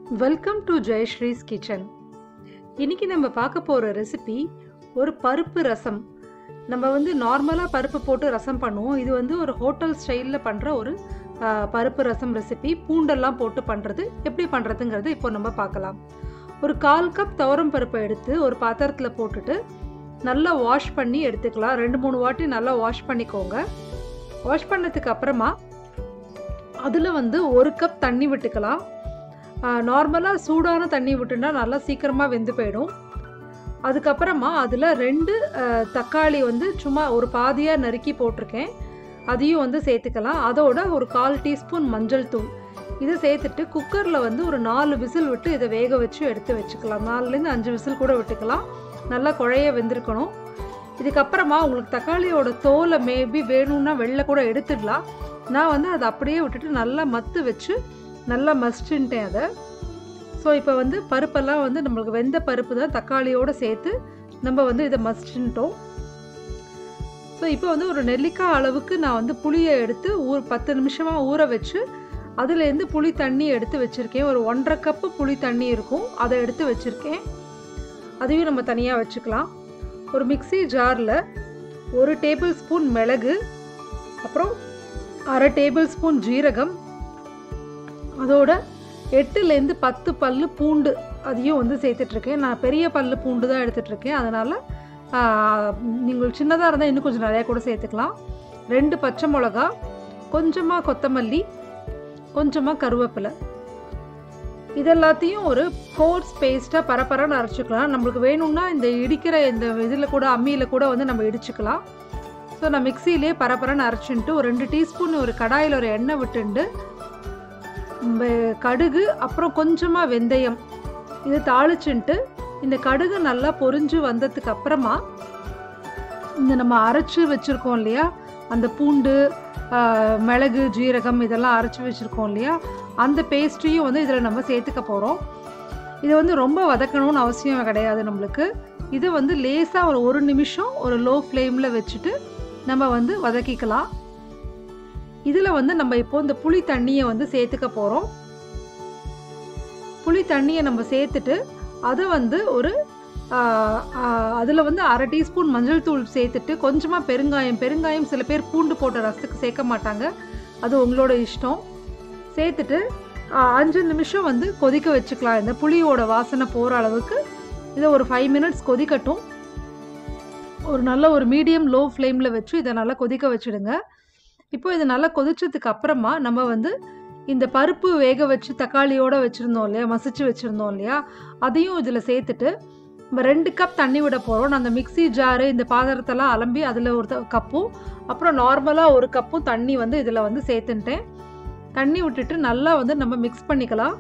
welcome to Jayasree's kitchen இன்னைக்கு நம்ம பார்க்க போகிற ரெசிபி ஒரு பருப்பு ரசம் நம்ம வந்து நார்மலாக பருப்பு போட்டு ரசம் பண்ணுவோம் இது வந்து ஒரு ஹோட்டல் ஸ்டைலில் பண்ணுற ஒரு ஆ, பருப்பு ரசம் ரெசிபி பூண்டெல்லாம் போட்டு பண்ணுறது எப்படி பண்ணுறதுங்கிறது இப்போ நம்ம பார்க்கலாம் ஒரு கால் கப் துவரம் பருப்பை எடுத்து ஒரு பாத்திரத்தில் போட்டுட்டு நல்லா வாஷ் பண்ணி எடுத்துக்கலாம் ரெண்டு மூணு வாட்டி நல்லா வாஷ் பண்ணிக்கோங்க வாஷ் பண்ணதுக்கு அப்புறமா அதில் வந்து ஒரு கப் தண்ணி விட்டுக்கலாம் நார்மலாக சூடான தண்ணி விட்டுனா நல்லா சீக்கிரமாக வெந்து போயிடும் அதுக்கப்புறமா அதில் ரெண்டு அஹ், தக்காளி வந்து சும்மா ஒரு பாதியாக நறுக்கி போட்டிருக்கேன் அதையும் வந்து சேர்த்துக்கலாம் அதோட ஒரு கால் டீஸ்பூன் மஞ்சள் தூள் இதை சேர்த்துட்டு குக்கரில் வந்து ஒரு நாலு விசில் விட்டு இதை வேக வச்சு எடுத்து வச்சுக்கலாம் நாலுலேருந்து அஞ்சு விசில் கூட விட்டுக்கலாம் நல்லா குழைய வெந்திருக்கணும் இதுக்கப்புறமா உங்களுக்கு தக்காளியோட தோலை மேபி வேணும்னா வெளில கூட எடுத்துடலாம் நான் வந்து அதை அப்படியே விட்டுட்டு நல்லா மத்து வச்சு நல்லா மஸ்ட்டுன்ட்டேன் அதை ஸோ இப்போ வந்து பருப்பெல்லாம் வந்து நம்மளுக்கு வெந்த பருப்பு தான் தக்காளியோடு சேர்த்து நம்ம வந்து இதை மஸ்ட்டுன்ட்டோம் ஸோ இப்போ வந்து ஒரு நெல்லிக்காய் அளவுக்கு நான் வந்து புளியை எடுத்து ஊர் பத்து நிமிஷமாக ஊற வச்சு அதுலேருந்து புளி தண்ணி எடுத்து வச்சுருக்கேன் ஒரு ஒன்றரை கப்பு புளி தண்ணி இருக்கும் அதை எடுத்து வச்சுருக்கேன் அதையும் நம்ம தனியாக வச்சுக்கலாம் ஒரு மிக்ஸி ஜாரில் ஒரு டேபிள் ஸ்பூன் மிளகு அப்புறம் அரை டேபிள் ஸ்பூன் ஜீரகம் அதோட எட்டுலேருந்து பத்து பல்லு பூண்டு அதையும் வந்து சேர்த்துட்ருக்கேன் நான் பெரிய பல்லு பூண்டு தான் எடுத்துட்ருக்கேன் அதனால் நீங்கள் சின்னதாக இருந்தால் இன்னும் கொஞ்சம் நிறையா கூட சேர்த்துக்கலாம் ரெண்டு பச்சை மிளகா கொஞ்சமாக கொத்தமல்லி கொஞ்சமாக கருவேப்பிலை இதெல்லாத்தையும் ஒரு கோர்ஸ் பேஸ்ட்டாக பரப்பரன்னு அரைச்சிக்கலாம் நம்மளுக்கு வேணும்னா இந்த இடிக்கிற இந்த இதில் கூட அம்மியில் கூட வந்து நம்ம இடிச்சுக்கலாம் ஸோ நான் மிக்சியிலே பரப்பரன்னு அரைச்சின்ட்டு ஒரு ரெண்டு டீஸ்பூன் ஒரு கடாயில் ஒரு எண்ணெய் விட்டுண்டு வெ- கடுகு அப்புறம் கொஞ்சமாக வெந்தயம் இது தாளிச்சுன்ட்டு இந்த கடுகு நல்லா பொரிஞ்சு வந்ததுக்கு அப்புறமா இந்த நம்ம அரைச்சி வச்சுருக்கோம் இல்லையா அந்த பூண்டு ஆ, மிளகு ஜீரகம் இதெல்லாம் அரைச்சி வச்சுருக்கோம் இல்லையா அந்த பேஸ்ட்ரியும் வந்து இதில் நம்ம சேர்த்துக்க போகிறோம் இது வந்து ரொம்ப வதக்கணும்னு அவசியம் கிடையாது நம்மளுக்கு இது வந்து லேசாக ஒரு ஒரு நிமிஷம் ஒரு லோ ஃப்ளேமில் வச்சுட்டு நம்ம வந்து வதக்கிக்கலாம் இதில் வந்து நம்ம இப்போ இந்த புளி தண்ணியை வந்து சேர்த்துக்க போகிறோம் புளி தண்ணியை நம்ம சேர்த்துட்டு அதை வந்து ஒரு அதில் வந்து அரை டீஸ்பூன் மஞ்சள் தூள் சேர்த்துட்டு கொஞ்சமாக பெருங்காயம் பெருங்காயம் சில பேர் பூண்டு போட்ட ரசத்துக்கு சேர்க்க மாட்டாங்க அது உங்களோட இஷ்டம் சேர்த்துட்டு ஆ, அஞ்சு நிமிஷம் வந்து கொதிக்க வச்சுக்கலாம் இந்த புளியோட வாசனை போகிற அளவுக்கு இதை ஒரு ஃபைவ் மினிட்ஸ் கொதிக்கட்டும் ஒரு நல்ல ஒரு மீடியம் லோ ஃப்ளேமில் வச்சு இதை நல்லா கொதிக்க வச்சுடுங்க இப்போ இது நல்லா கொதிச்சதுக்கு அப்புறமா நம்ம வந்து இந்த பருப்பு வேக வச்சு தக்காளியோட வச்சுருந்தோம் இல்லையா மசிச்சு வச்சுருந்தோம் இல்லையா அதையும் இதில் சேர்த்துட்டு நம்ம ரெண்டு கப் தண்ணி விட போகிறோம் நான் அந்த மிக்ஸி ஜாரு இந்த பாத்திரத்தெல்லாம் அலம்பி அதில் ஒரு த- கப்பும் அப்புறம் நார்மலாக ஒரு கப்பும் தண்ணி வந்து இதில் வந்து சேர்த்துன்ட்டேன் தண்ணி விட்டுட்டு நல்லா வந்து நம்ம மிக்ஸ் பண்ணிக்கலாம்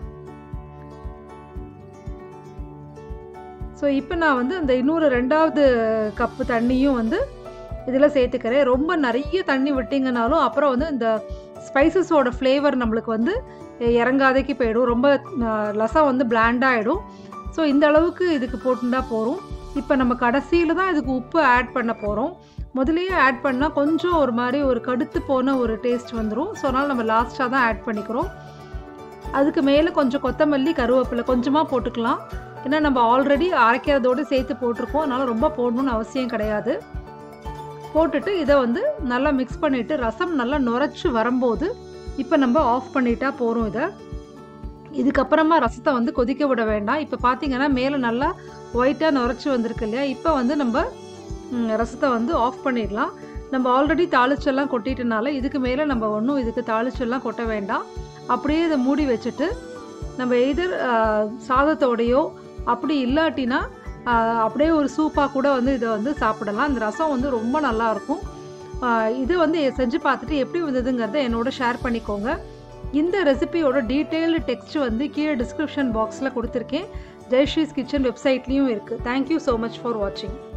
ஸோ இப்போ நான் வந்து அந்த இன்னொரு ரெண்டாவது கப்பு தண்ணியும் வந்து இதில் சேர்த்துக்கிறேன் ரொம்ப நிறைய தண்ணி விட்டிங்கனாலும் அப்புறம் வந்து இந்த ஸ்பைசஸோட ஃப்ளேவர் நம்மளுக்கு வந்து இறங்காதைக்கு போயிடும் ரொம்ப அஹ், ரசம் வந்து பிளாண்டாகிடும் ஸோ இந்த அளவுக்கு இதுக்கு போட்டுட்டா போகிறோம் இப்போ நம்ம கடைசியில் தான் இதுக்கு உப்பு ஆட் பண்ண போகிறோம் முதல்லயே ஆட் பண்ணால் கொஞ்சம் ஒரு மாதிரி ஒரு கடுத்து போன ஒரு டேஸ்ட் வந்துடும் ஸோ அதனால் நம்ம லாஸ்ட்டாக தான் ஆட் பண்ணிக்கிறோம் அதுக்கு மேலே கொஞ்சம் கொத்தமல்லி கருவேப்பிலை கொஞ்சமாக போட்டுக்கலாம் ஏன்னா நம்ம ஆல்ரெடி அரைக்கிறதோடு சேர்த்து போட்டிருக்கோம் அதனால் ரொம்ப போடணும்னு அவசியம் கிடையாது போட்டுட்டு இதை வந்து நல்லா மிக்ஸ் பண்ணிவிட்டு ரசம் நல்லா நுரைச்சி வரும்போது இப்போ நம்ம ஆஃப் பண்ணிட்டா போகிறோம் இதை இதுக்கப்புறமா ரசத்தை வந்து கொதிக்க விட வேண்டாம் இப்போ பார்த்தீங்கன்னா மேலே நல்லா ஒயிட்டாக நுரைச்சி வந்திருக்கு இல்லையா இப்போ வந்து நம்ம ம், ரசத்தை வந்து ஆஃப் பண்ணிடலாம் நம்ம ஆல்ரெடி தாளிச்செல்லாம் கொட்டிட்டனால இதுக்கு மேலே நம்ம ஒன்றும் இதுக்கு தாளிச்செல்லாம் கொட்ட வேண்டாம் அப்படியே இதை மூடி வச்சுட்டு நம்ம எதிர் சாதத்தோடையோ அப்படி இல்லாட்டினா ஆஹ், அப்படியே ஒரு சூப்பாக கூட வந்து இதை வந்து சாப்பிடலாம் இந்த ரசம் வந்து ரொம்ப நல்லாயிருக்கும் இது வந்து செஞ்சு பார்த்துட்டு எப்படி வந்ததுங்கிறத என்னோட ஷேர் பண்ணிக்கோங்க இந்த ரெசிபியோட டீட்டெயில்டு டெக்ஸ்ட் வந்து கீழே டிஸ்கிரிப்ஷன் பாக்ஸில் கொடுத்துருக்கேன் ஜெயஸ்ரீஸ் கிச்சன் வெப்சைட்லேயும் இருக்குது தேங்க்யூ ஸோ மச் ஃபார் வாட்சிங்